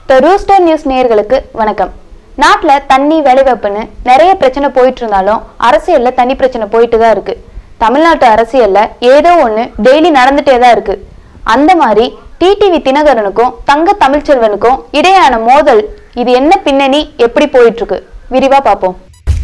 த rooster news நேயர்களுக்கு வணக்கம் நாட்டில் தண்ணி வேலைவாய்ப்புன்னு நிறைய பிரச்சனை போயிட்டு இருந்தாலும் அரசியல்ல தண்ணி பிரச்சனை போயிட்டு தான் இருக்கு தமிழ்நாட்டு அரசியல்ல ஏதோ ஒன்று டெய்லி நடந்துட்டே தான் இருக்கு அந்த மாதிரி டிடிவி தினகரனுக்கும் தங்க தமிழ்ச்செல்வனுக்கும் இடையான மோதல் இது என்ன பின்னணி எப்படி போயிட்டு இருக்கு விரிவா பார்ப்போம்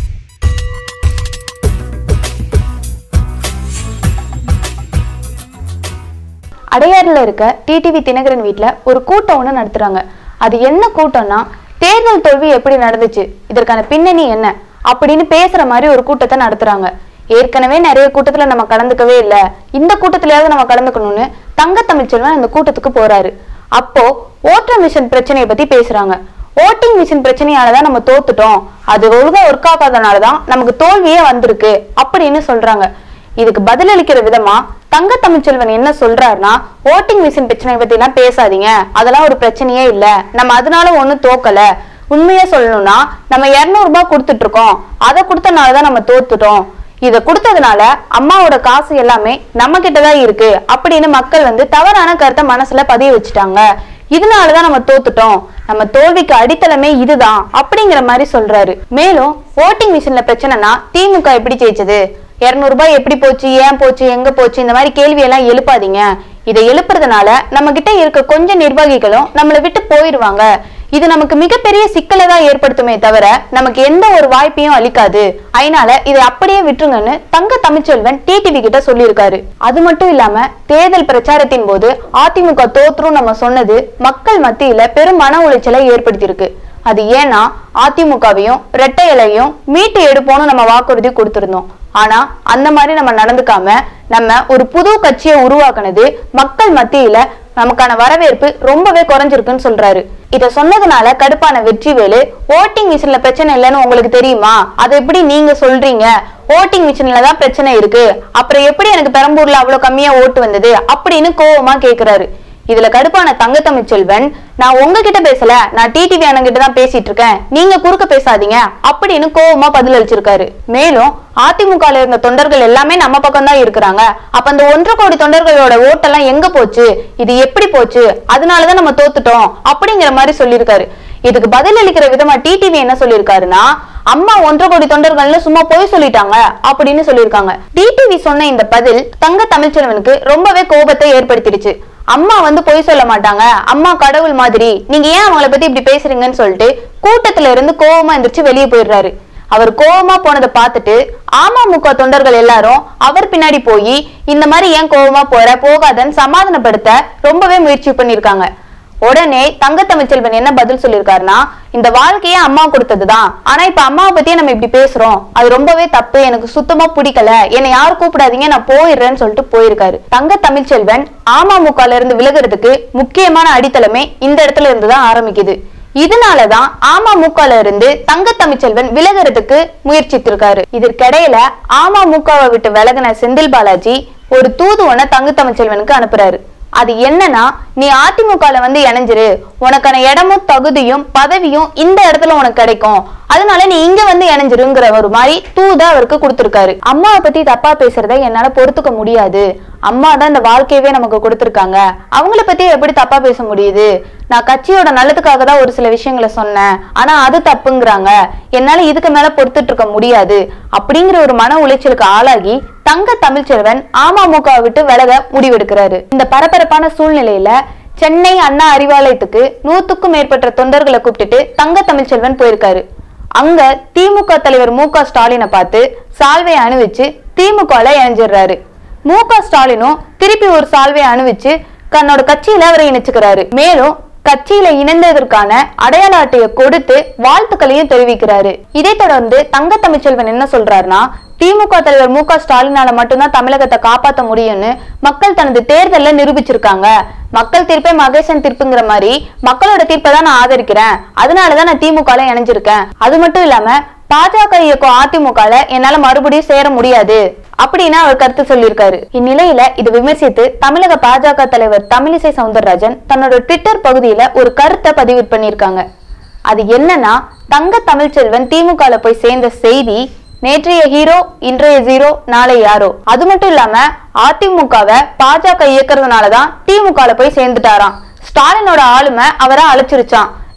அடையாறுல இருக்க டிடிவி தினகரன் வீட்ல ஒரு கூட்டம் ஒண்ணு நடத்துறாங்க அது என்ன கூட்டம்னா தேர்தல் தோல்வி எப்படி நடந்துச்சு இதற்கான பின்னணி என்ன அப்படின்னு பேசுற மாதிரி ஒரு கூட்டத்தை நடத்துறாங்க ஏற்கனவே நிறைய கூட்டத்துல நம்ம கலந்துக்கவே இல்ல இந்த கூட்டத்திலயாவது நம்ம கலந்துக்கணும்னு தங்க தமிழ்ச்செல்வன் அந்த கூட்டத்துக்கு போறாரு அப்போ ஓட்டர் மிஷின் பிரச்சனையை பத்தி பேசுறாங்க ஓட்டிங் மிஷின் பிரச்சனையாலதான் நம்ம தோத்துட்டோம் அது ஒழுங்கா ஒர்க் ஆகாதனாலதான் நமக்கு தோல்வியே வந்திருக்கு அப்படின்னு சொல்றாங்க இதுக்கு பதிலளிக்கிற விதமா தங்க தமிழ்ச்செல்வன் என்ன சொல்றாருன்னா ஓட்டிங் மிஷின் பிரச்சனை பத்தி எல்லாம் பேசாதீங்க அதெல்லாம் ஒரு பிரச்சனையே இல்ல நம்ம அதனால ஒண்ணும் தோக்கல உண்மையா சொல்லணும்னா நம்ம 200 ரூபாய் கொடுத்துட்டு இருக்கோம் அதை கொடுத்தனாலதான் நம்ம தோத்துட்டோம் இத கொடுத்ததுனால அம்மாவோட காசு எல்லாமே நம்ம கிட்டதான் இருக்கு அப்படின்னு மக்கள் வந்து தவறான கருத்தை மனசுல பதிய வச்சுட்டாங்க இதனாலதான் நம்ம தோத்துட்டோம் நம்ம தோல்விக்கு அடித்தளமே இதுதான் அப்படிங்கிற மாதிரி சொல்றாரு மேலும் ஓட்டிங் மிஷின்ல பிரச்சனைனா திமுக எப்படி ஜெயிச்சது 200 ரூபாய் எப்படி போச்சு ஏன் போச்சு எங்க போச்சு இந்த மாதிரி கேள்வி எல்லாம் எழுப்பாதீங்க இதை எழுப்புறதுனால நம்ம கிட்ட இருக்க கொஞ்சம் நிர்வாகிகளும் நம்மளை விட்டு போயிருவாங்க இது நமக்கு மிகப்பெரிய சிக்கலை தான் ஏற்படுத்துமே தவிர நமக்கு எந்த ஒரு வாய்ப்பையும் அளிக்காது அதனால இதை அப்படியே விட்டுருங்கன்னு தங்க தமிழ்ச்செல்வன் டிடிவி கிட்ட சொல்லியிருக்காரு அது மட்டும் இல்லாம தேர்தல் பிரச்சாரத்தின் போது அதிமுக தோற்றும் நம்ம சொன்னது மக்கள் மத்தியில பெரும் மன உளைச்சலை ஏற்படுத்தியிருக்கு அது ஏன்னா அதிமுகவையும் ரெட்டை இலையும் மீட்டு எடுப்போம்னு நம்ம வாக்குறுதி கொடுத்திருந்தோம் ஆனா அந்த மாதிரி நம்ம நடந்துக்காம நம்ம ஒரு புது கட்சியை உருவாக்குனது மக்கள் மத்தியில நமக்கான வரவேற்பு ரொம்பவே குறைஞ்சிருக்குன்னு சொல்றாரு இத சொன்னதுனால கடுப்பான வெற்றிவேலு ஓட்டிங் மிஷின்ல பிரச்சனை இல்லைன்னு உங்களுக்கு தெரியுமா அதை எப்படி நீங்க சொல்றீங்க ஓட்டிங் மிஷின்ல தான் பிரச்சனை இருக்கு அப்புறம் எப்படி எனக்கு பெரம்பூர்ல அவ்வளவு கம்மியா ஓட்டு வந்தது அப்படின்னு கோவமா கேக்குறாரு இதுல கடுப்பான தங்க தமிழ்ச்செல்வன் நான் உங்ககிட்ட பேசல நான் டிடிவி அண்ணங்கிட்ட தான் பேசிட்டு இருக்கேன் நீங்க குறுக்க பேசாதீங்க அப்படின்னு கோவமா பதில் அளிச்சிருக்காரு மேலும் அதிமுகல இருந்த தொண்டர்கள் எல்லாமே நம்ம பக்கம் தான் இருக்கிறாங்க அப்ப அந்த ஒன்றரை கோடி தொண்டர்களோட ஓட்டெல்லாம் எங்க போச்சு இது எப்படி போச்சு அதனாலதான் நம்ம தோத்துட்டோம் அப்படிங்கிற மாதிரி சொல்லியிருக்காரு இதுக்கு பதில் அளிக்கிற விதமா டிடிவி என்ன சொல்லியிருக்காருன்னா அம்மா ஒன்றரை கோடி தொண்டர்கள்னு சும்மா போய் சொல்லிட்டாங்க அப்படின்னு சொல்லியிருக்காங்க டிடிவி சொன்ன இந்த பதில் தங்க தமிழ்ச்செல்வனுக்கு ரொம்பவே கோபத்தை ஏற்படுத்திடுச்சு அம்மா வந்து பொய் சொல்ல மாட்டாங்க அம்மா கடவுள் மாதிரி நீங்க ஏன் அவங்கள பத்தி இப்படி பேசுறீங்கன்னு சொல்லிட்டு கூட்டத்துல இருந்து கோவமா எந்திரிச்சு வெளியே போயிடுறாரு அவர் கோவமா போனதை பார்த்துட்டு அமமுக தொண்டர்கள் எல்லாரும் அவர் பின்னாடி போய் இந்த மாதிரி ஏன் கோவமா போற போகாதன்னு சமாதானப்படுத்த ரொம்பவே முயற்சி பண்ணிருக்காங்க உடனே தங்க தமிழ்ச்செல்வன் என்ன பதில் சொல்லியிருக்காருன்னா இந்த வாழ்க்கையே அம்மா கொடுத்ததுதான் ஆனா இப்ப அம்மாவை பத்தியே நம்ம இப்படி பேசுறோம் அது ரொம்பவே தப்பு எனக்கு சுத்தமா பிடிக்கல என்னை யாரும் கூப்பிடாதீங்க நான் போயிடுறேன்னு சொல்லிட்டு போயிருக்காரு தங்க தமிழ்ச்செல்வன் அமமுகல இருந்து விலகுறதுக்கு முக்கியமான அடித்தளமே இந்த இடத்துல இருந்து தான் ஆரம்பிக்குது இதனாலதான் அமமுகல இருந்து தங்க தமிழ்ச்செல்வன் விலகுறதுக்கு முயற்சித்திருக்காரு இதற்கிடையில அமமுகவை விட்டு விலகின செந்தில் பாலாஜி ஒரு தூதுவனை தங்க தமிழ்ச்செல்வனுக்கு அனுப்புறாரு அது என்னன்னா நீ அதிமுகல வந்து இணைஞ்சிரு உனக்கான இடமும் தகுதியும் பதவியும் இந்த இடத்துல உனக்கு கிடைக்கும் அதனால நீ இங்க வந்து இணைஞ்சிருங்கிற ஒரு மாதிரி தூத அவருக்கு கொடுத்திருக்காரு அம்மாவை பத்தி தப்பா பேசுறத என்னால பொறுத்துக்க முடியாது அம்மா தான் இந்த வாழ்க்கையவே நமக்கு கொடுத்திருக்காங்க அவங்கள பத்தி எப்படி தப்பா பேச முடியுது நான் கட்சியோட நல்லதுக்காக தான் ஒரு சில விஷயங்களை சொன்னேன் ஆனா அது தப்புங்கிறாங்க என்னால இதுக்கு மேல பொறுத்துட்டு இருக்க முடியாது அப்படிங்கிற ஒரு மன உளைச்சலுக்கு ஆளாகி தங்க தமிழ்ச்செல்வன் அமமுகவை விட்டு விலக முடிவெடுக்கிறாரு இந்த பரபரப்பான சூழ்நிலையில சென்னை அண்ணா அறிவாலயத்துக்கு நூத்துக்கும் மேற்பட்ட தொண்டர்களை கூப்பிட்டுட்டு தங்க தமிழ்ச்செல்வன் போயிருக்காரு அங்க திமுக தலைவர் மு க ஸ்டாலினை பார்த்து சால்வை அணிவிச்சு திமுகல இணைஞ்சிடுறாரு மு க ஸ்டாலினும் திருப்பி ஒரு சால்வை அணிவிச்சு தன்னோட கட்சியில அவரை இணைச்சுக்கிறாரு மேலும் கட்சியில இணைந்ததற்கான அடையாள அட்டையை கொடுத்து வாழ்த்துக்களையும் தெரிவிக்கிறாரு இதைத் தொடர்ந்து தங்க தமிழ்ச்செல்வன் என்ன சொல்றாருன்னா திமுக தலைவர் மு க ஸ்டாலினால மட்டும்தான் தமிழகத்தை காப்பாத்த முடியும்னு மக்கள் தனது தேர்தல்ல நிரூபிச்சிருக்காங்க மக்கள் தீர்ப்பே மகேசன் தீர்ப்புங்கிற மாதிரி மக்களோட தீர்ப்பை தான் நான் ஆதரிக்கிறேன் அதனாலதான் நான் திமுகல இணைஞ்சிருக்கேன் அது மட்டும் இல்லாம பாஜக இயக்கம் அதிமுகல என்னால மறுபடியும் சேர முடியாது அப்படின்னு அவர் கருத்து சொல்லியிருக்காரு இந்நிலையில இது விமர்சித்து தமிழக பாஜக தலைவர் தமிழிசை சவுந்தரராஜன் தன்னோட ட்விட்டர் பகுதியில ஒரு கருத்தை பதிவு பண்ணியிருக்காங்க அது என்னன்னா தங்க தமிழ்ச்செல்வன் திமுகல போய் சேர்ந்த செய்தி நேற்றைய ஹீரோ இன்றைய ஜீரோ நாளை யாரோ அது மட்டும் இல்லாம அதிமுகவை பாஜக இயக்குறதுனாலதான் திமுகல போய் சேர்ந்துட்டாராம் ஸ்டாலினோட ஆளுமை அவரை அழைச்சிருச்சான்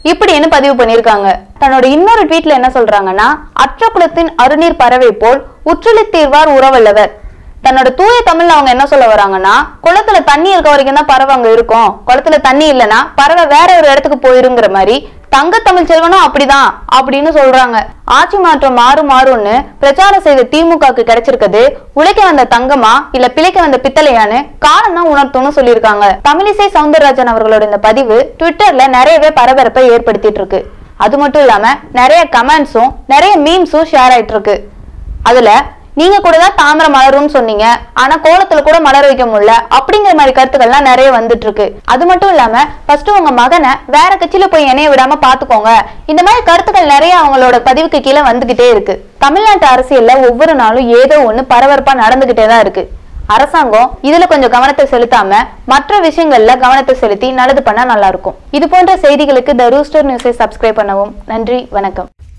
இப்படின்னு பதிவு பண்ணிருக்காங்க தன்னோட இன்னொரு ட்வீட்ல என்ன சொல்றாங்கன்னா அற்ற குலத்தின் அருநீர் பறவை போல் உற்றுளி தீர்வார் உறவல்லவர் தன்னோட தூய தமிழ்ல அவங்க என்ன சொல்ல வராங்கன்னா குளத்துல தண்ணி இருக்க வரைக்கும் தான் பறவை அங்க இருக்கும் குளத்துல தண்ணி இல்லைன்னா பறவை வேற ஒரு இடத்துக்கு போயிருங்கிற மாதிரி தங்க தமிழ் செல்வனும் அப்படிதான் அப்படின்னு சொல்றாங்க ஆட்சி மாற்றம் மாறும் மாறும்னு பிரச்சாரம் செய்த திமுகக்கு கிடைச்சிருக்கிறது உழைக்க வந்த தங்கமா இல்ல பிழைக்க வந்த பித்தளையான்னு காலம் தான் உணர்த்தும்னு சொல்லியிருக்காங்க தமிழிசை சவுந்தரராஜன் அவர்களோட இந்த பதிவு ட்விட்டர்ல நிறையவே பரபரப்பை ஏற்படுத்திட்டு இருக்கு அது மட்டும் இல்லாம நிறைய கமெண்ட்ஸும் நிறைய மீம்ஸும் ஷேர் ஆயிட்டு இருக்கு அதுல நீங்க கூட தான் தாமரை மலரும்னு சொன்னீங்க ஆனா கோலத்துல கூட மலர வைக்க முடியல அப்படிங்கிற மாதிரி கருத்துக்கள்லாம் நிறைய வந்துட்டு இருக்கு அது மட்டும் இல்லாம ஃபர்ஸ்ட் உங்க மகனை வேற கட்சியில போய் இணைய விடாம பாத்துக்கோங்க இந்த மாதிரி கருத்துக்கள் நிறைய அவங்களோட பதிவுக்கு கீழே வந்துகிட்டே இருக்கு தமிழ்நாட்டு அரசியல்ல ஒவ்வொரு நாளும் ஏதோ ஒண்ணு பரபரப்பா நடந்துகிட்டே தான் இருக்கு அரசாங்கம் இதுல கொஞ்சம் கவனத்தை செலுத்தாம மற்ற விஷயங்கள்ல கவனத்தை செலுத்தி நல்லது பண்ணா நல்லா இருக்கும் இது போன்ற செய்திகளுக்கு த ரூஸ்டர் நியூஸை சப்ஸ்கிரைப் பண்ணவும் நன்றி வணக்கம்